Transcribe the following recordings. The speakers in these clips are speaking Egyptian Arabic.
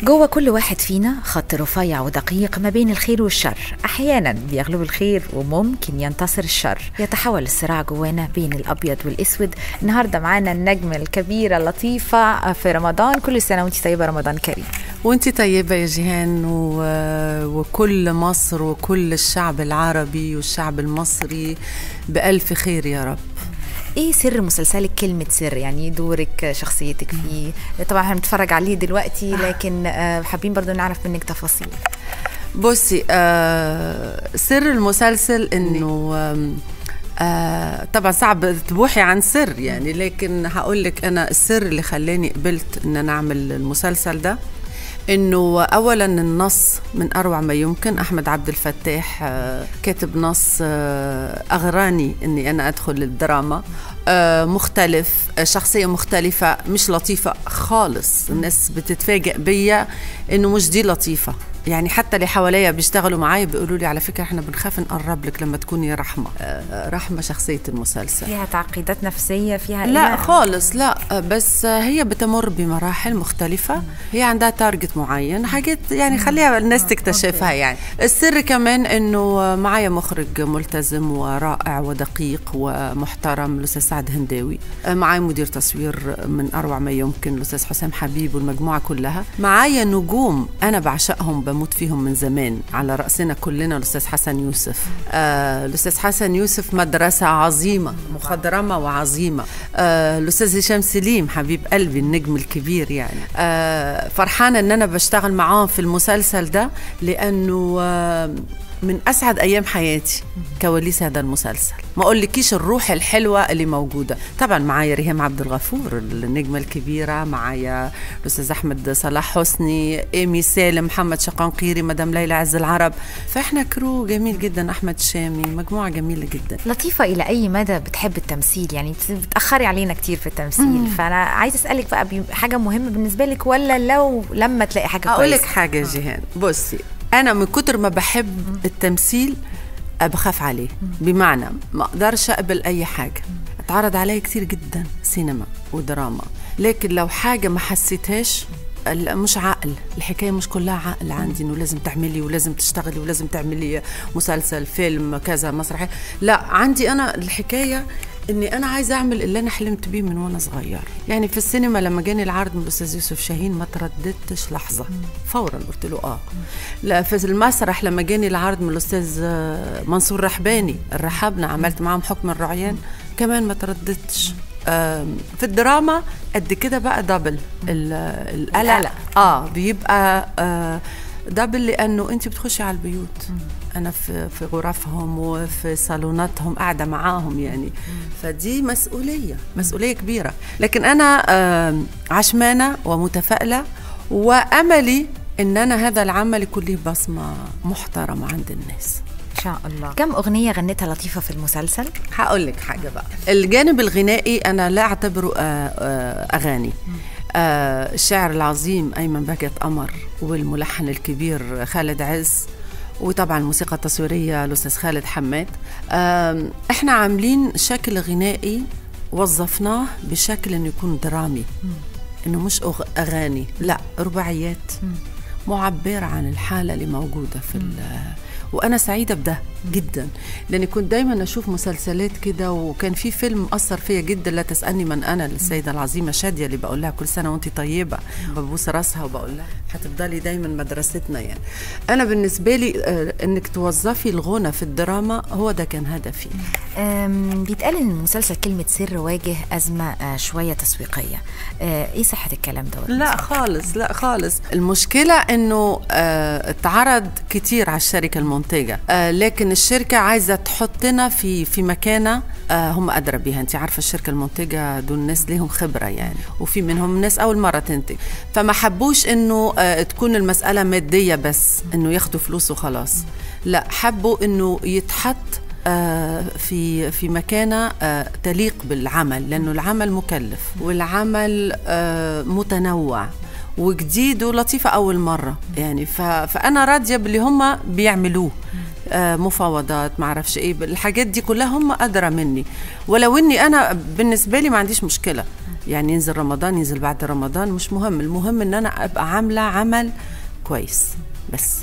جوه كل واحد فينا خط رفيع ودقيق ما بين الخير والشر احيانا بيغلب الخير وممكن ينتصر الشر يتحول الصراع جوانا بين الابيض والاسود النهارده معانا النجمه الكبيره اللطيفه في رمضان كل سنه وانت طيبه رمضان كريم وانت طيبة يا جيهان و... وكل مصر وكل الشعب العربي والشعب المصري بألف خير يا رب ايه سر مسلسلك كلمة سر يعني دورك شخصيتك فيه طبعا احنا بنتفرج عليه دلوقتي لكن آه، حابين برضو نعرف منك تفاصيل بصي آه سر المسلسل انه آم، آه طبعا صعب تبوحي عن سر يعني لكن هقول لك انا السر اللي خلاني قبلت ان انا اعمل المسلسل ده انه اولا النص من اروع ما يمكن احمد عبد الفتاح آه، كاتب نص آه، اغراني اني انا ادخل الدراما آه، مختلف آه، شخصيه مختلفه مش لطيفه خالص الناس بتتفاجئ بيا انه مش دي لطيفه يعني حتى اللي حواليا بيشتغلوا معايا بيقولوا لي على فكره احنا بنخاف نقرب لك لما تكوني رحمه آه، رحمه شخصيه المسلسل فيها تعقيدات نفسية فيها لا إيه؟ خالص لا بس هي بتمر بمراحل مختلفة هي عندها تارجت معين حاجات يعني خليها الناس تكتشفها يعني السر كمان انه معايا مخرج ملتزم ورائع ودقيق ومحترم الاستاذ سعد هنداوي معايا مدير تصوير من اروع ما يمكن الاستاذ حسام حبيب والمجموعة كلها معايا نجوم انا بعشقهم بموت فيهم من زمان على رأسنا كلنا الاستاذ حسن يوسف آه الاستاذ حسن يوسف مدرسة عظيمة مخضرمة وعظيمة آه الاستاذ هشام سليم حبيب قلبي النجم الكبير يعني آه فرحانة ان انا بشتغل معاهم في المسلسل ده لانه آه من اسعد ايام حياتي كواليس هذا المسلسل ما اقولكيش الروح الحلوه اللي موجوده طبعا معايا ريهام عبد الغفور النجمه الكبيره معايا الاستاذ احمد صلاح حسني ايمي سالم محمد شقنقيري مدام ليلى عز العرب فاحنا كرو جميل جدا احمد شامي مجموعه جميله جدا لطيفة إلى أي مدى بتحب التمثيل يعني بت- بتأخري علينا كتير في التمثيل فأنا عايزة أسألك بقى بي- حاجة مهمة بالنسبة لك ولا لو لما تلاقي حاجة اقول لك كويسة حاجه يا جيهان بصي انا من كتر ما بحب التمثيل أه بخاف عليه بمعنى ما اقدرش اقبل اي حاجه اتعرض عليا كتير جدا سينما ودراما لكن لو حاجه ما حسيتهاش لا، مش عقل الحكايه مش كلها عقل عندي انه لازم تعملي ولازم تشتغلي ولازم تعملي مسلسل فيلم كذا مسرحيه لا عندي انا الحكايه اني انا عايزه اعمل اللي انا حلمت بيه من وانا صغير يعني في السينما لما جاني العرض من الاستاذ يوسف شاهين ما ترددتش لحظه فورا قلت له اه لا في المسرح لما جاني العرض من الاستاذ آه، منصور رحباني الرحابنا عملت معاهم حكم الرعيان كمان ما ترددتش آم، في الدراما قد كده بقى دبل ال- القلق القلق. اه بيبقى آه دبل لانه انت بتخشي على البيوت انا في في غرفهم وفي صالوناتهم قاعده معاهم يعني فدي مسؤوليه مسؤوليه كبيره لكن انا آم، عشمانه ومتفائله واملي ان انا هذا العمل يكون له بصمه محترمه عند الناس إن شاء الله كم أغنية غنتها لطيفة في المسلسل؟ هقول لك حاجه بقى الجانب الغنائي انا لا اعتبره آه، آه، اغاني آه، الشاعر العظيم ايمن بهجت قمر والملحن الكبير خالد عز وطبعا الموسيقى التصويريه الاستاذ خالد حماد آم، احنا عاملين شكل غنائي وظفناه بشكل انه يكون درامي انه مش أغ- اغاني لا رباعيات معبرة عن الحالة اللي موجودة في ال- وأنا سعيدة بده جدا لأني كنت دايما أشوف مسلسلات كده وكان في فيلم أثر فيا جدا لا تسألني من أنا للسيدة العظيمة شادية اللي بقول لها كل سنة وأنت طيبة ببوس راسها وبقول لها هتفضلي دايما مدرستنا يعني أنا بالنسبة لي آه، إنك توظفي الغنى في الدراما هو ده كان هدفي أم، بيتقال ان المسلسل كلمة سر واجه أزمة آه، شوية تسويقية آه، ايه صحة الكلام ده لا خالص لا خالص المشكلة انه آه، اتعرض كتير على الشركة المنتجة آه، لكن الشركة عايزة تحطنا في في مكانة آه، هم أدرى بيها أنت عارفة الشركة المنتجة دول ناس ليهم خبرة يعني وفي منهم ناس أول مرة تنتج فما حبوش انه آه، تكون المسألة مادية بس انه ياخدوا فلوس وخلاص لا حبوا انه يتحط آه، في في مكانه آه، تليق بالعمل لانه العمل مكلف والعمل آه، متنوع وجديد ولطيفة أول مرة يعني ف... فأنا راضية باللي هم بيعملوه آه، مفاوضات معرفش ايه الحاجات دي كلها هم أدرى مني ولو اني انا بالنسبة لي ما عنديش مشكلة يعني ينزل رمضان ينزل بعد رمضان مش مهم المهم ان انا ابقى عامله عمل كويس بس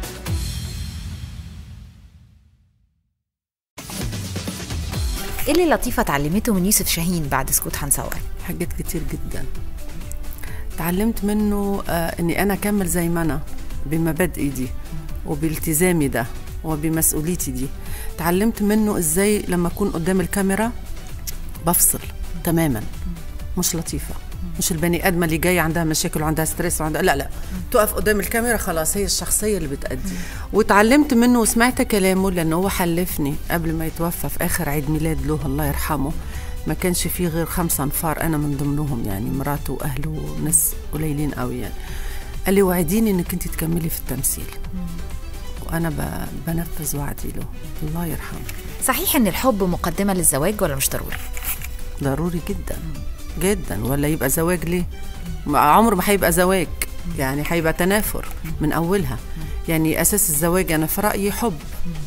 ايه اللي لطيفه اتعلمته من يوسف شاهين بعد سكوت هنصور حاجات كتير جدا تعلمت منه آه اني انا اكمل زي ما انا بمبادئي دي وبالتزامي ده وبمسؤوليتي دي تعلمت منه ازاي لما اكون قدام الكاميرا بفصل تماما مش لطيفه مش البني ادمه اللي جايه عندها مشاكل وعندها ستريس وعندها لا لا تقف قدام الكاميرا خلاص هي الشخصيه اللي بتأدي وتعلمت منه وسمعت كلامه لانه هو حلفني قبل ما يتوفى في اخر عيد ميلاد له الله يرحمه ما كانش فيه غير خمسة انفار انا من ضمنهم يعني مراته واهله وناس قليلين قوي يعني قال لي وعديني انك انت تكملي في التمثيل وانا ب- بنفذ وعدي له الله يرحمه صحيح ان الحب مقدمه للزواج ولا مش ضروري ضروري جدا جدا ولا يبقى زواج ليه ما- عمر ما هيبقى زواج يعني هيبقى تنافر من اولها يعني اساس الزواج انا في رايي حب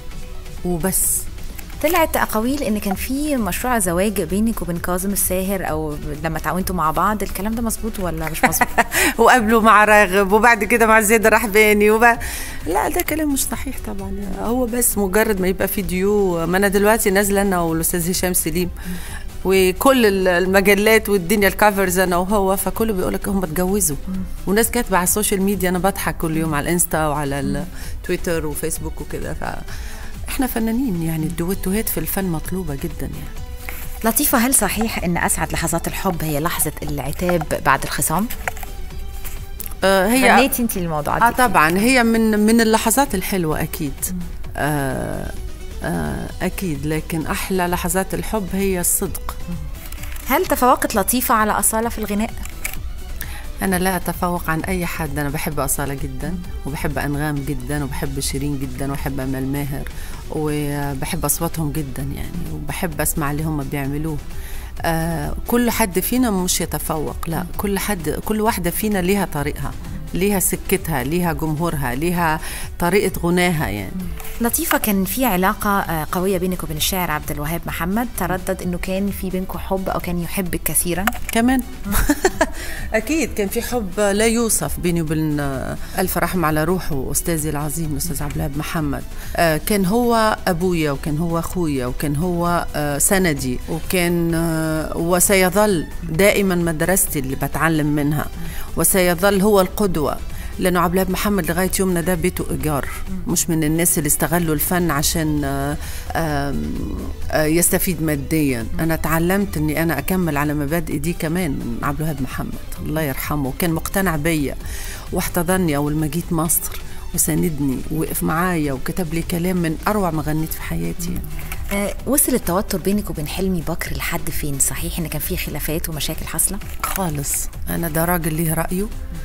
وبس طلعت اقاويل ان كان في مشروع زواج بينك وبين كاظم الساهر او لما تعاونتوا مع بعض الكلام ده مظبوط ولا مش مظبوط وقابله مع راغب وبعد كده مع زياد الرحباني وبعد لا ده كلام مش صحيح طبعا هو بس مجرد ما يبقى في ديو ما انا دلوقتي نازله انا والاستاذ هشام سليم وكل ال- المجلات والدنيا الكافرز انا وهو فكله بيقول لك هم اتجوزوا وناس كاتبه على السوشيال ميديا انا بضحك كل يوم على الانستا وعلى التويتر وفيسبوك وكده ف احنا فنانين يعني الدويتوهات في الفن مطلوبه جدا يعني لطيفه هل صحيح ان اسعد لحظات الحب هي لحظه العتاب بعد الخصام آه هي غنيتي انت الموضوعات اه دي طبعا هي من من اللحظات الحلوه اكيد آه آه اكيد لكن احلى لحظات الحب هي الصدق هل تفوقت لطيفه على اصاله في الغناء انا لا اتفوق عن اي حد انا بحب اصاله جدا وبحب انغام جدا وبحب شيرين جدا وبحب امال ماهر وبحب اصواتهم جدا يعني وبحب اسمع اللي هم بيعملوه آه كل حد فينا مش يتفوق لا كل حد كل واحده فينا ليها طريقها ليها سكتها ليها جمهورها ليها طريقه غناها يعني لطيفه كان في علاقه آه، قويه بينك وبين الشاعر عبد الوهاب محمد تردد انه كان في بينكم حب او كان يحبك كثيرا كمان اكيد كان في حب لا يوصف بيني وبين آه، الف رحمه على روحه استاذي العظيم الاستاذ عبد الوهاب محمد آه، كان هو ابويا وكان هو اخويا وكان هو آه، سندي وكان آه، وسيظل دائما مدرستي اللي بتعلم منها وسيظل هو القدوه لانه عبد الوهاب محمد لغايه يومنا ده بيته ايجار مش من الناس اللي استغلوا الفن عشان آه، آم، آه، يستفيد ماديا انا تعلمت اني انا اكمل على مبادئي دي كمان من عبد الوهاب محمد الله يرحمه كان مقتنع بيا واحتضني اول ما جيت مصر وساندني ووقف معايا وكتب لي كلام من اروع ما غنيت في حياتي آه، وصل التوتر بينك وبين حلمي بكر لحد فين صحيح ان كان في خلافات ومشاكل حاصله خالص انا ده راجل ليه رايه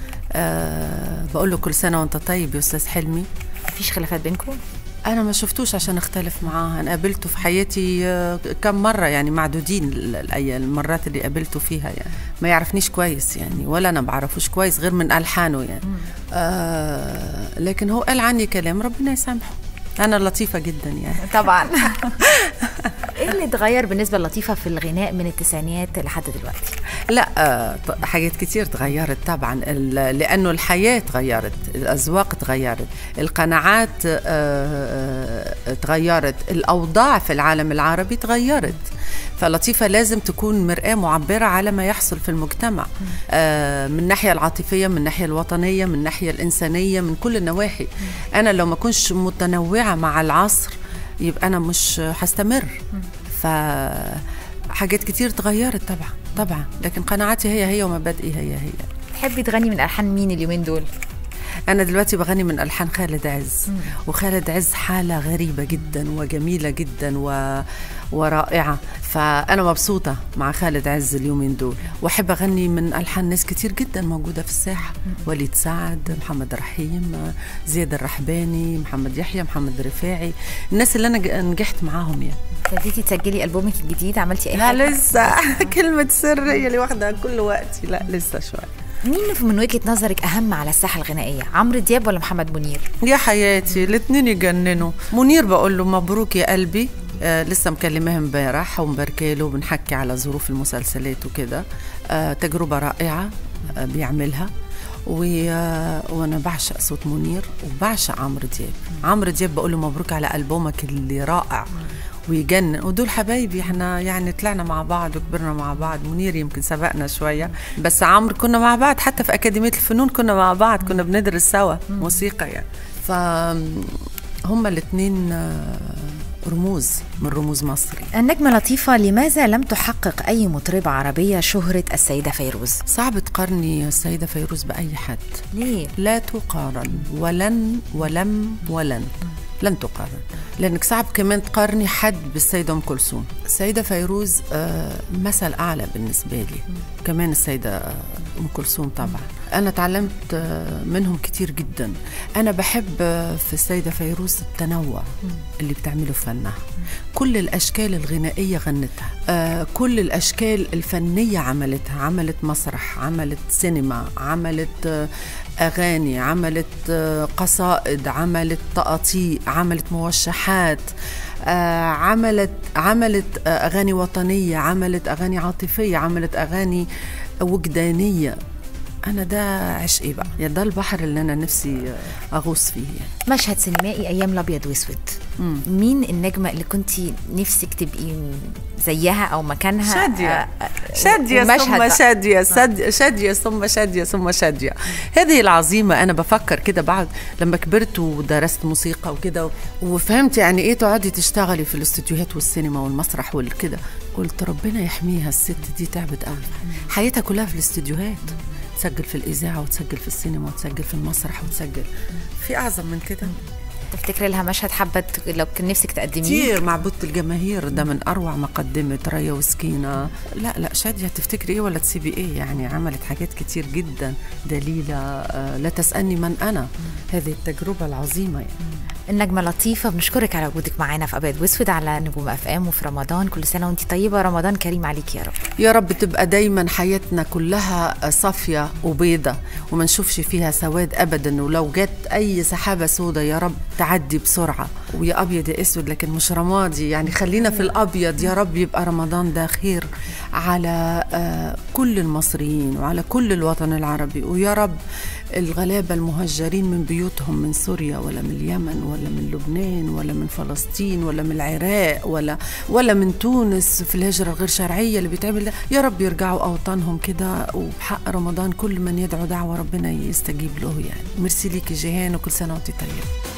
أه بقول له كل سنه وانت طيب يا استاذ حلمي مفيش خلافات بينكم انا ما شفتوش عشان اختلف معاه انا قابلته في حياتي آه، كم مره يعني معدودين ال- الأي- المرات اللي قابلته فيها يعني ما يعرفنيش كويس يعني ولا انا بعرفوش كويس غير من الحانه يعني آه لكن هو قال عني كلام ربنا يسامحه انا لطيفه جدا يعني طبعا ايه اللي اتغير بالنسبه للطيفه في الغناء من التسعينيات لحد دلوقتي لا آه، ط- حاجات كتير تغيرت طبعا ال- لانه الحياه تغيرت الاذواق تغيرت القناعات آه، آه، تغيرت الاوضاع في العالم العربي تغيرت فلطيفه لازم تكون مراه معبره على ما يحصل في المجتمع آه، من الناحيه العاطفيه من الناحيه الوطنيه من الناحيه الانسانيه من كل النواحي انا لو ما كنتش متنوعه مع العصر يبقى انا مش هستمر ف حاجات كتير تغيرت طبعا طبعا لكن قناعاتي هي هي ومبادئي هي هي تحبي تغني من الحان مين اليومين دول انا دلوقتي بغني من الحان خالد عز وخالد عز حاله غريبه جدا وجميله جدا و... ورائعه فانا مبسوطه مع خالد عز اليومين دول واحب اغني من الحان ناس كتير جدا موجوده في الساحه وليد سعد محمد رحيم زياد الرحباني محمد يحيى محمد رفاعي الناس اللي انا ج- نجحت معاهم يعني ابتديتي تسجلي البومك الجديد عملتي اي لا حاجه لسه كلمه سر هي اللي واخده كل وقتي لا لسه شويه مين من وجهه نظرك اهم على الساحه الغنائيه عمرو دياب ولا محمد منير يا حياتي الاثنين يجننوا منير بقول له مبروك يا قلبي آه لسه مكلماه امبارح ومباركه له وبنحكي على ظروف المسلسلات وكده آه، تجربة رائعة آه، بيعملها و... آه، وانا بعشق صوت منير وبعشق عمرو دياب عمرو دياب بقول له مبروك على البومك اللي رائع ويجنن ودول حبايبي احنا يعني طلعنا مع بعض وكبرنا مع بعض منير يمكن سبقنا شويه بس عمرو كنا مع بعض حتى في اكاديميه الفنون كنا مع بعض كنا بندرس سوا موسيقى يعني ف هما الاثنين رموز من رموز مصر النجمة لطيفة لماذا لم تحقق أي مطربة عربية شهرة السيدة فيروز؟ صعب تقارني السيدة فيروز بأي حد ليه؟ لا تقارن ولن ولم ولن لن تقارن لانك صعب كمان تقارني حد بالسيده ام كلثوم السيده فيروز آه، مثل اعلى بالنسبه لي كمان السيده آه، ام كلثوم طبعا انا تعلمت آه، منهم كتير جدا انا بحب آه، في السيده فيروز التنوع اللي بتعمله في فنها كل الاشكال الغنائيه غنتها آه، كل الاشكال الفنيه عملتها عملت مسرح عملت سينما عملت آه، اغاني عملت آه، قصائد عملت تقاطيع عملت موشحات آه، عملت عملت آه، اغاني وطنيه عملت اغاني عاطفيه عملت اغاني وجدانيه انا ده عشقي بقى يعني ده البحر اللي انا نفسي آه، اغوص فيه يعني. مشهد سينمائي أيام الأبيض وأسود مين النجمة اللي كنت نفسك تبقي زيها أو مكانها شادية آه، آه، شادية ومشهد ثم بقى. شادية سد- شادية ثم شادية ثم شادية هذه العظيمة أنا بفكر كده بعد لما كبرت ودرست موسيقى وكده وفهمت يعني إيه تقعدي تشتغلي في الاستوديوهات والسينما والمسرح والكده قلت ربنا يحميها الست دي تعبت قوي حياتها كلها في الاستوديوهات تسجل في الإذاعة وتسجل في السينما وتسجل في المسرح وتسجل في أعظم من كده تفتكري لها مشهد حابة لو كان نفسك تقدميه كتير معبودة الجماهير ده من اروع ما قدمت ريا وسكينه لا لا شاديه تفتكري ايه ولا تسيبي ايه يعني عملت حاجات كتير جدا دليله آه، لا تسالني من انا هذه التجربه العظيمه يعني النجمة لطيفة بنشكرك على وجودك معانا في أبيض وأسود على نجوم أف أم وفي رمضان كل سنة وأنت طيبة رمضان كريم عليك يا رب يا رب تبقى دايما حياتنا كلها صافية وبيضة وما نشوفش فيها سواد أبدا ولو جت أي سحابة سودة يا رب تعدي بسرعة ويا أبيض يا أسود لكن مش رمادي يعني خلينا في الأبيض يا رب يبقى رمضان ده خير على آه، كل المصريين وعلى كل الوطن العربي ويا رب الغلابة المهجرين من بيوتهم من سوريا ولا من اليمن ولا من لبنان ولا من فلسطين ولا من العراق ولا ولا من تونس في الهجرة الغير شرعية اللي بيتعمل ده يا رب يرجعوا أوطانهم كده وبحق رمضان كل من يدعو دعوة ربنا يستجيب له يعني ميرسي ليكي جيهان وكل سنة وانت طيبة